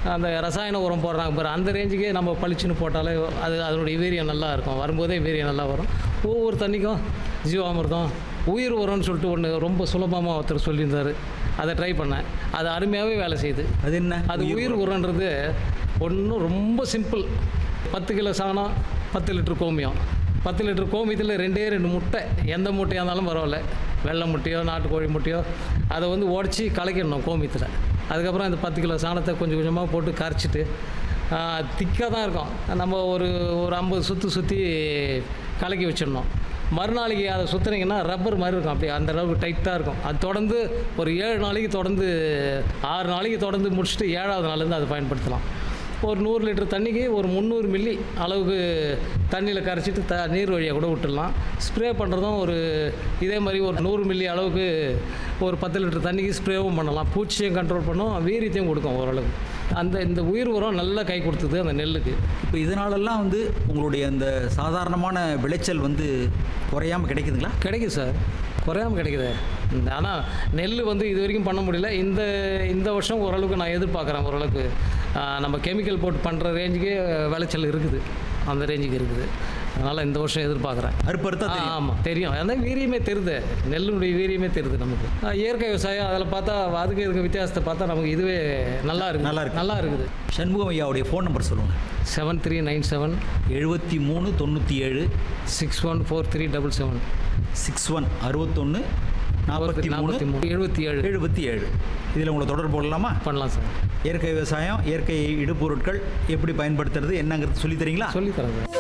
அந்த ரசாயன உரம் போடுறாங்க பாரு அந்த ரேஞ்சுக்கே நம்ம பளிச்சுன்னு போட்டாலே அது அதனுடைய வீரியம் நல்லா இருக்கும் வரும்போதே வீரியம் நல்லா வரும் ஒவ்வொரு தண்ணிக்கும் ஜீவாமிர்தம் உயிர் உரம்னு சொல்லிட்டு ஒன்று ரொம்ப சுலபமாக ஒருத்தர் சொல்லியிருந்தார் அதை ட்ரை பண்ணேன் அது அருமையாகவே வேலை செய்யுது அது என்ன அது உயிர் உரன்றது ஒன்றும் ரொம்ப சிம்பிள் பத்து கிலோ சாணம் பத்து லிட்டர் கோமியம் பத்து லிட்டர் கோமியத்தில் ரெண்டே ரெண்டு முட்டை எந்த முட்டையாக இருந்தாலும் பரவாயில்ல வெள்ளை முட்டையோ நாட்டுக்கோழி முட்டையோ அதை வந்து உடச்சி கலக்கிடணும் கோமியத்தில் அதுக்கப்புறம் அந்த பத்து கிலோ சாணத்தை கொஞ்சம் கொஞ்சமாக போட்டு கரைச்சிட்டு திக்காக தான் இருக்கும் நம்ம ஒரு ஒரு ஐம்பது சுற்றி சுற்றி கலக்கி வச்சிடணும் மறுநாளைக்கு அதை சுற்றுனீங்கன்னா ரப்பர் மாதிரி இருக்கும் அப்படியே அந்த அளவுக்கு டைட்டாக இருக்கும் அது தொடர்ந்து ஒரு ஏழு நாளைக்கு தொடர்ந்து ஆறு நாளைக்கு தொடர்ந்து முடிச்சுட்டு ஏழாவது நாள்லேருந்து அதை பயன்படுத்தலாம் ஒரு நூறு லிட்டர் தண்ணிக்கு ஒரு முந்நூறு மில்லி அளவுக்கு தண்ணியில் கரைச்சிட்டு த நீர் வழியாக கூட விட்டுடலாம் ஸ்ப்ரே பண்ணுறதும் ஒரு இதே மாதிரி ஒரு நூறு மில்லி அளவுக்கு ஒரு பத்து லிட்டர் தண்ணிக்கு ஸ்ப்ரேவும் பண்ணலாம் பூச்சியும் கண்ட்ரோல் பண்ணும் வீரியத்தையும் கொடுக்கும் ஓரளவுக்கு அந்த இந்த உயிர் உரம் நல்லா கை கொடுத்தது அந்த நெல்லுக்கு இப்போ இதனாலெல்லாம் வந்து உங்களுடைய அந்த சாதாரணமான விளைச்சல் வந்து குறையாம கிடைக்குதுங்களா கிடைக்குது சார் குறையாம கிடைக்குது ஆனால் நெல் வந்து இது வரைக்கும் பண்ண முடியல இந்த இந்த வருஷம் ஓரளவுக்கு நான் எதிர்பார்க்குறேன் ஓரளவுக்கு ஆ, நம்ம கெமிக்கல் போட்டு பண்ணுற ரேஞ்சுக்கே விளைச்சல் இருக்குது அந்த ரேஞ்சுக்கு இருக்குது அதனால் இந்த வருஷம் எதிர்பார்க்குறேன் அறுப்பறுத்தா தெரியும் ஆமாம் தெரியும் அந்த வீரியமே தெரியுது நெல்லுடைய வீரியமே தெரியுது நமக்கு ஆ, இயற்கை விவசாயம் அதில் பார்த்தா அதுக்கு இதுக்கு வித்தியாசத்தை பார்த்தா நமக்கு இதுவே நல்லா இருக்கு நல்லா இருக்கு. நல்லா இருக்குது சண்முகம் ஐயாவுடைய ஃபோன் நம்பர் சொல்லுங்கள் செவன் த்ரீ நைன் செவன் எழுபத்தி மூணு தொண்ணூற்றி ஏழு six one four three double seven six one அறுபத்தொன்று நாற்பத்தி மூணு நாற்பத்தி மூணு எழுபத்தி ஏழு எழுபத்தி ஏழு இதில் உங்களை தொடர்பு கொள்ளலாமா பண்ணலாம் சார் இயற்கை விவசாயம் இயற்கை இடுபொருட்கள் எப்படி பயன்படுத்துறது என்னங்கிறது சொல்லி தரீங்களா சொல்லித்தரேன் சார்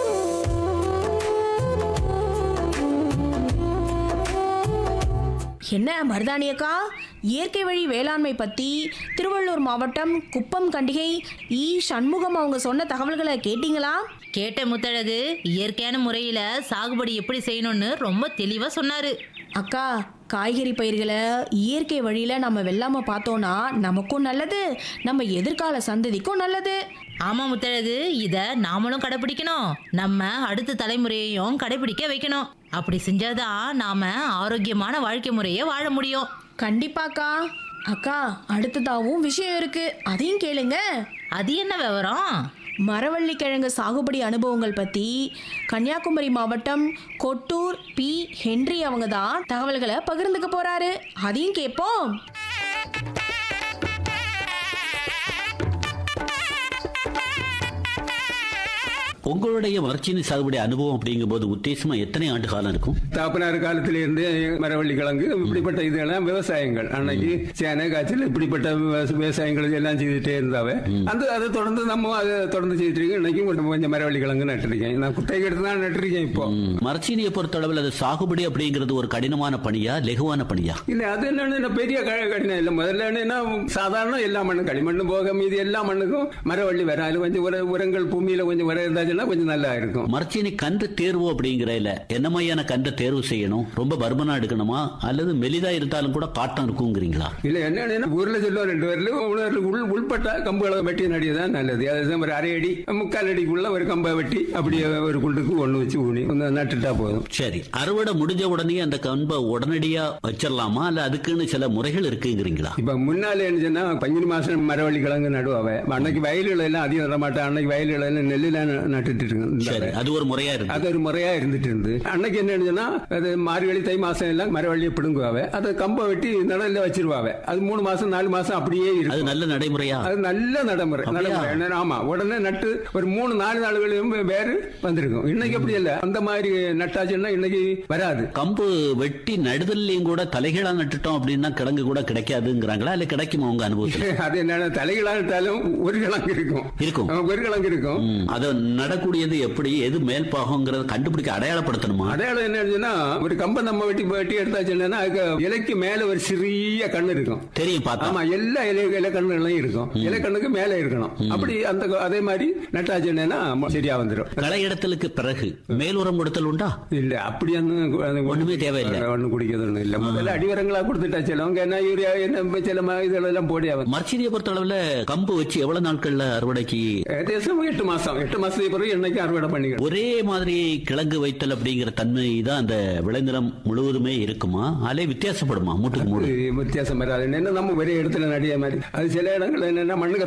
என்ன மருதாணி அக்கா இயற்கை வழி வேளாண்மை பற்றி திருவள்ளூர் மாவட்டம் குப்பம் கண்டிகை இ சண்முகம் அவங்க சொன்ன தகவல்களை கேட்டிங்களா கேட்ட முத்தழகு இயற்கையான முறையில் சாகுபடி எப்படி செய்யணும்னு ரொம்ப தெளிவாக சொன்னாரு அக்கா காய்கறி பயிர்களை இயற்கை வழியில் நம்ம வெள்ளாம பார்த்தோன்னா நமக்கும் நல்லது நம்ம எதிர்கால சந்ததிக்கும் நல்லது ஆமா முத்தழகு இதை நாமளும் கடைபிடிக்கணும் நம்ம அடுத்த தலைமுறையையும் கடைபிடிக்க வைக்கணும் அப்படி செஞ்சாதான் நாம ஆரோக்கியமான வாழ்க்கை முறையை வாழ முடியும் கண்டிப்பாக்கா அக்கா அடுத்ததாகவும் விஷயம் இருக்கு அதையும் கேளுங்க அது என்ன விவரம் மரவள்ளி கிழங்கு சாகுபடி அனுபவங்கள் பற்றி கன்னியாகுமரி மாவட்டம் கொட்டூர் பி ஹென்றி அவங்க தான் தகவல்களை பகிர்ந்துக்க போறாரு அதையும் கேட்போம் உங்களுடைய மரச்சீனி சாகுபடி அனுபவம் அப்படிங்கும்போது உத்தேசமா எத்தனை ஆண்டு காலம் இருக்கும் தாப்பனார் காலத்தில இருந்து மரவள்ளி கிழங்கு இப்படிப்பட்ட இதெல்லாம் விவசாயங்கள் அன்னைக்கு சேனை காய்ச்சல் இப்படிப்பட்ட விவச- விவசாயங்கள் எல்லாம் செய்துட்டே இருந்தாவே அந்த அதை தொடர்ந்து நம்ம அதை தொடர்ந்து செய்துட்டு இருக்கோம் இன்னைக்கும் கொஞ்சம் கொஞ்சம் மரவள்ளி கிழங்கு நட்டுருக்கேன் நான் குத்தகை எடுத்து தான் நட்டுருக்கேன் இப்போ ம், மரச்சீனியை பொறுத்தளவில் அது சாகுபடி அப்படிங்கிறது ஒரு கடினமான பணியா லெகுவான பணியா இல்ல அது என்னன்னு என்ன பெரிய க- கடினம் இல்ல முதல்ல என்னன்னா சாதாரண எல்லா மண்ணும் களிமண்ணு போக மீதி எல்லா மண்ணுக்கும் மரவள்ளி வர அதுல கொஞ்சம் உர உரங்கள் பூமியில கொஞ்சம் உரம் இருந்தாச்சுன்னா கொஞ்சம் நல்லா இருக்கும் மரச்சீனி கன்று தேர்வு அப்படிங்கிறதுல என்ன மாதிரியான கன்றை தேர்வு செய்யணும் ரொம்ப பருமனா எடுக்கணுமா அல்லது மெலிதா இருந்தாலும் கூட காட்டம் இருக்குங்கிறீங்களா இல்ல என்னன்னா ஊர்ல சொல்லுவோம் ரெண்டு பேர்ல உணர்வு உள் உள்பட்ட கம்புகளை வெட்டி நடிகதான் நல்லது அது ஒரு அரை அடி முக்கால் அடிக்குள்ள ஒரு கம்பை வெட்டி அப்படியே ஒரு குண்டுக்கு ஒண்ணு வச்சு ஊனி கொஞ்சம் நட்டுட்டா போதும் சரி அறுவடை முடிஞ்ச உடனே அந்த கம்பை உடனடியா வச்சிடலாமா அல்ல அதுக்குன்னு சில முறைகள் இருக்குங்கிறீங்களா இப்ப முன்னால என்ன சொன்னா பங்குனி மாசம் மரவள்ளி கிழங்கு நடுவாவ அன்னைக்கு வயல்கள் எல்லாம் அதிகம் நட மாட்டேன் அன்னைக்கு வயல்கள் எல்லாம் நெல்லுலாம் நட்டுட்டு சரி இருக்கு அது ஒரு முறையா இருக்கு அது ஒரு முறையா இருந்துட்டு இருந்து அன்னைக்கு என்ன சொன்னா அது மார்கழி தை மாசம் எல்லாம் மரவள்ளியை பிடுங்குவாவ அதை கம்பை வெட்டி நிழல்ல வச்சிருவாவ அது மூணு மாசம் நாலு மாசம் அப்படியே அது இருக்கும் நல்ல நடைமுறையா அது நல்ல நடைமுறை அப்படியா? நடைமுறை என்ன, ஆமா உடனே நட்டு ஒரு மூணு நாலு நாளுகளையும் வேறு வந்திருக்கும் இன்னைக்கு அப்படி இல்ல அந்த மாதிரி நட்டாச்சுன்னா இன்னைக்கு வராது கம்பு வெட்டி நடுதல்லையும் கூட தலைகீழா நட்டுட்டோம் அப்படின்னா கிழங்கு கூட கிடைக்காதுங்கிறாங்களா இல்ல கிடைக்குமா உங்க அனுபவத்துல அது என்ன தலைகளாட்டாலும் ஒரு கிழங்கு இருக்கும் இருக்கும். ஆ, ஒரு கிழங்கு இருக்கும் ம், அத நடக்கூடியது எப்படி எது மேல் பாகங்கிறத கண்டுபிடிக்க அடையாளப்படுத்தணுமா அடையாளம் என்னன்னா ஒரு கம்பை நம்ம வெட்டி வெட்டி எடுத்தாச்சுன்னா அதுக்கு இலைக்கு மேல ஒரு சிறிய கண்ணு இருக்கும் தெரியும் பார்த்தா ஆமா எல்லா இலை இலை கண்ணுகளையும் இருக்கும் இலை கண்ணுக்கு மேல இருக்கணும் அப்படி அந்த அதே மாதிரி நட்டாச்சுன்னா சரியா வந்துடும் களை இடத்தலுக்கு பிறகு மேல் உரம் கொடுத்தல் உண்டா இல்ல அப்படி அந்த ஒண்ணுமே தேவையில்லை. ஒண்ணும் குடிக்கிறது ஒண்ணும் இல்ல முதல்ல அடிவரங்களா கொடுத்துட்டா சிலவங்க என்ன யூரியா என்ன சில ம- இதெல்லாம் போடி ஆகும் மர்ச்சீனியை பொறுத்த அளவுல கம்பு வச்சு எவ்வளவு நாட்கள்ல அறுவடைக்கு ஏகദേശம் எட்டு மாசம் எட்டு மாசத்துக்கு பிறகு என்னைக்கு அறுவடை பண்ணிக்கலாம் ஒரே மாதிரி கிழங்கு வைத்தல் அப்படிங்கிற தன்மை தான் அந்த விளைநிலம் முழுவதுமே இருக்குமா அலே வித்தியாசப்படுமா மூட்டுக்கு மூடு வித்தியாசம் வராது என்ன நம்ம ஒரே இடத்துல நடிய மாதிரி அது சில இடங்கள் என்னன்னா மண்ணுக்கு